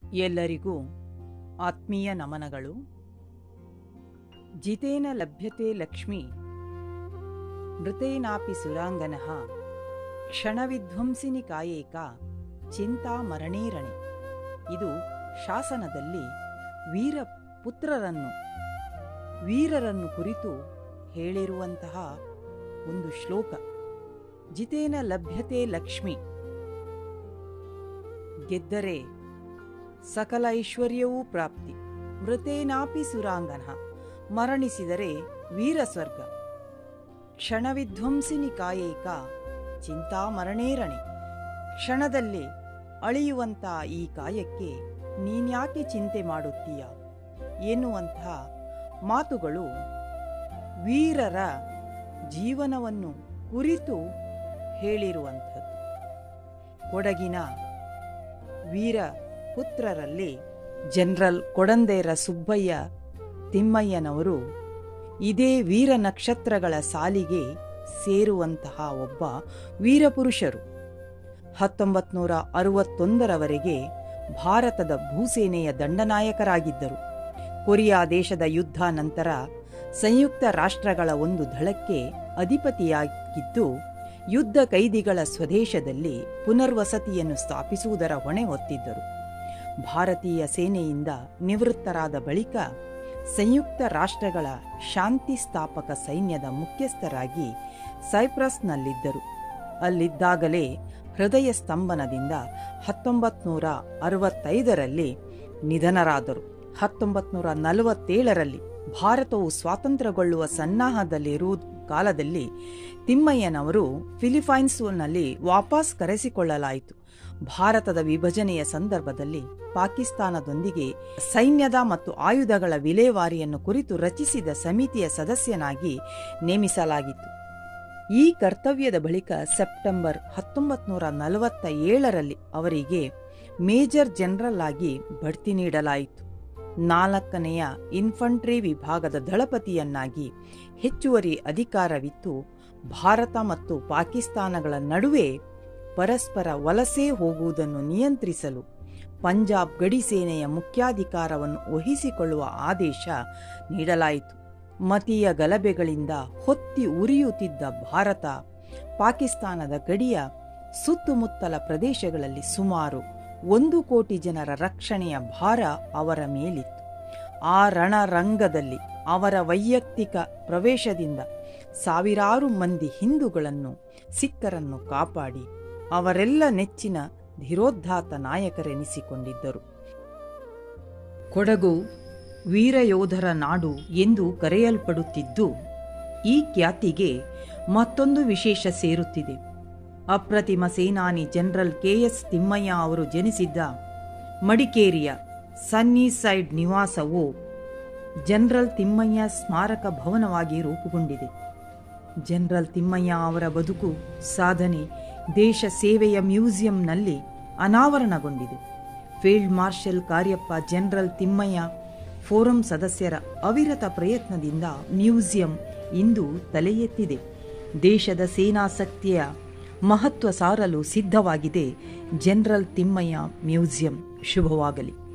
ಎಲ್ಲರಿಗೂ ಆತ್ಮೀಯ ನಮನಗಳು ಜಿತೇನ ಲಭ್ಯತೆ ಲಕ್ಷ್ಮಿ ಮೃತೇನಾಪಿ ಸುರಾಂಗನಃ ಕ್ಷಣವಿಧ್ವಂಸಿನಿ ಕಾಯೇಕ ಚಿಂತಾ ಮರಣೇರಣೆ ಇದು ಶಾಸನದಲ್ಲಿ ವೀರ ಪುತ್ರರನ್ನು ವೀರರನ್ನು ಕುರಿತು ಹೇಳಿರುವಂತಹ ಒಂದು ಶ್ಲೋಕ ಜಿತೇನ ಲಭ್ಯತೆ ಲಕ್ಷ್ಮಿ ಗೆದ್ದರೆ ಸಕಲ ಐಶ್ವರ್ಯವೂ ಪ್ರಾಪ್ತಿ ಮೃತೇನಾಪಿ ಸುರಾಂಗನ ಮರಣಿಸಿದರೆ ವೀರಸ್ವರ್ಗ ಕ್ಷಣವಿಧ್ವಂಸಿನಿ ಕಾಯೇಕ ಚಿಂತಾ ಮರಣೇರಣೆ ಕ್ಷಣದಲ್ಲಿ ಅಳಿಯುವಂಥ ಈ ಕಾಯಕ್ಕೆ ನೀನ್ಯಾಕೆ ಚಿಂತೆ ಮಾಡುತ್ತೀಯ ಎನ್ನುವಂತಹ ಮಾತುಗಳು ವೀರರ ಜೀವನವನ್ನು ಕುರಿತು ಹೇಳಿರುವಂಥದ್ದು ಕೊಡಗಿನ ವೀರ ಪುತ್ರರಲ್ಲಿ ಜನರಲ್ ಕೊಡಂದೇರ ಸುಬ್ಬಯ್ಯ ತಿಮ್ಮಯ್ಯನವರು ಇದೇ ವೀರ ನಕ್ಷತ್ರಗಳ ಸಾಲಿಗೆ ಸೇರುವಂತಹ ಒಬ್ಬ ವೀರಪುರುಷರು ಹತ್ತೊಂಬತ್ತು ನೂರ ಅರವತ್ತೊಂದರವರೆಗೆ ಭಾರತದ ಭೂಸೇನೆಯ ದಂಡನಾಯಕರಾಗಿದ್ದರು ಕೊರಿಯಾ ದೇಶದ ಯುದ್ಧ ನಂತರ ಸಂಯುಕ್ತ ರಾಷ್ಟ್ರಗಳ ಒಂದು ದಳಕ್ಕೆ ಅಧಿಪತಿಯಾಗಿದ್ದು ಯುದ್ಧ ಕೈದಿಗಳ ಸ್ವದೇಶದಲ್ಲಿ ಪುನರ್ವಸತಿಯನ್ನು ಸ್ಥಾಪಿಸುವುದರ ಹೊಣೆ ಹೊತ್ತಿದ್ದರು ಭಾರತೀಯ ಸೇನೆಯಿಂದ ನಿವೃತ್ತರಾದ ಬಳಿಕ ಸಂಯುಕ್ತ ರಾಷ್ಟ್ರಗಳ ಶಾಂತಿ ಸ್ಥಾಪಕ ಸೈನ್ಯದ ಮುಖ್ಯಸ್ಥರಾಗಿ ಸೈಪ್ರಸ್ನಲ್ಲಿದ್ದರು ಅಲ್ಲಿದ್ದಾಗಲೇ ಹೃದಯ ಸ್ತಂಭನದಿಂದ ಹತ್ತೊಂಬತ್ತು ನೂರ ಅರವತ್ತೈದರಲ್ಲಿ ನಿಧನರಾದರು ಹತ್ತೊಂಬತ್ತು ನೂರ ನಲವತ್ತೇಳರಲ್ಲಿ ಭಾರತವು ಸ್ವಾತಂತ್ರ್ಯಗೊಳ್ಳುವ ಸನ್ನಾಹದಲ್ಲಿರುವ ಕಾಲದಲ್ಲಿ ತಿಮ್ಮಯ್ಯನವರು ಫಿಲಿಪೈನ್ಸ್ನಲ್ಲಿ ವಾಪಸ್ ಕರೆಸಿಕೊಳ್ಳಲಾಯಿತು ಭಾರತದ ವಿಭಜನೆಯ ಸಂದರ್ಭದಲ್ಲಿ ಪಾಕಿಸ್ತಾನದೊಂದಿಗೆ ಸೈನ್ಯದ ಮತ್ತು ಆಯುಧಗಳ ವಿಲೇವಾರಿಯನ್ನು ಕುರಿತು ರಚಿಸಿದ ಸಮಿತಿಯ ಸದಸ್ಯನಾಗಿ ನೇಮಿಸಲಾಗಿತ್ತು ಈ ಕರ್ತವ್ಯದ ಬಳಿಕ ಸೆಪ್ಟೆಂಬರ್ ಹತ್ತೊಂಬತ್ತು ನೂರ ನಲವತ್ತ ಏಳರಲ್ಲಿ ಅವರಿಗೆ ಮೇಜರ್ ಜನರಲ್ ಆಗಿ ಬಡ್ತಿ ನೀಡಲಾಯಿತು ನಾಲ್ಕನೆಯ ಇನ್ಫಂಟ್ರಿ ವಿಭಾಗದ ದಳಪತಿಯನ್ನಾಗಿ ಹೆಚ್ಚುವರಿ ಅಧಿಕಾರವಿತ್ತು ಭಾರತ ಮತ್ತು ಪಾಕಿಸ್ತಾನಗಳ ನಡುವೆ ಪರಸ್ಪರ ವಲಸೆ ಹೋಗುವುದನ್ನು ನಿಯಂತ್ರಿಸಲು ಪಂಜಾಬ್ ಗಡಿ ಸೇನೆಯ ಮುಖ್ಯಾಧಿಕಾರವನ್ನು ವಹಿಸಿಕೊಳ್ಳುವ ಆದೇಶ ನೀಡಲಾಯಿತು ಮತೀಯ ಗಲಭೆಗಳಿಂದ ಹೊತ್ತಿ ಉರಿಯುತ್ತಿದ್ದ ಭಾರತ ಪಾಕಿಸ್ತಾನದ ಗಡಿಯ ಸುತ್ತಮುತ್ತಲ ಪ್ರದೇಶಗಳಲ್ಲಿ ಸುಮಾರು ಒಂದು ಕೋಟಿ ಜನರ ರಕ್ಷಣೆಯ ಭಾರ ಅವರ ಮೇಲಿತ್ತು ಆ ರಣರಂಗದಲ್ಲಿ ಅವರ ವೈಯಕ್ತಿಕ ಪ್ರವೇಶದಿಂದ ಸಾವಿರಾರು ಮಂದಿ ಹಿಂದೂಗಳನ್ನು ಸಿಖ್ಖರನ್ನು ಕಾಪಾಡಿ ಅವರೆಲ್ಲ ನೆಚ್ಚಿನ ಧೀರೋದ್ಧಾತ ನಾಯಕರೆನಿಸಿಕೊಂಡಿದ್ದರು ಕೊಡಗು ವೀರಯೋಧರ ನಾಡು ಎಂದು ಕರೆಯಲ್ಪಡುತ್ತಿದ್ದು ಈ ಖ್ಯಾತಿಗೆ ಮತ್ತೊಂದು ವಿಶೇಷ ಸೇರುತ್ತಿದೆ ಅಪ್ರತಿಮ ಸೇನಾನಿ ಜನರಲ್ ಕೆಎಸ್ ತಿಮ್ಮಯ್ಯ ಅವರು ಜನಿಸಿದ್ದ ಮಡಿಕೇರಿಯ ಸನ್ನಿಸೈಡ್ ನಿವಾಸವು ಜನರಲ್ ತಿಮ್ಮಯ್ಯ ಸ್ಮಾರಕ ಭವನವಾಗಿ ರೂಪುಗೊಂಡಿದೆ ಜನರಲ್ ತಿಮ್ಮಯ್ಯ ಅವರ ಬದುಕು ಸಾಧನೆ ದೇಶ ಸೇವೆಯ ಮ್ಯೂಸಿಯಂನಲ್ಲಿ ಅನಾವರಣಗೊಂಡಿದೆ field marshal Cariappa general Thimayya forum ಸದಸ್ಯರ ಅವಿರತ ಪ್ರಯತ್ನದಿಂದ ಮ್ಯೂಸಿಯಂ ಇಂದು ತಲೆ ಎತ್ತಿದೆ ದೇಶದ ಸೇನಾಸಕ್ತಿಯ ಮಹತ್ವ ಸಾರಲು ಸಿದ್ಧವಾಗಿದೆ ಜನರಲ್ ತಿಮ್ಮಯ್ಯ ಮ್ಯೂಸಿಯಂ ಶುಭವಾಗಲಿ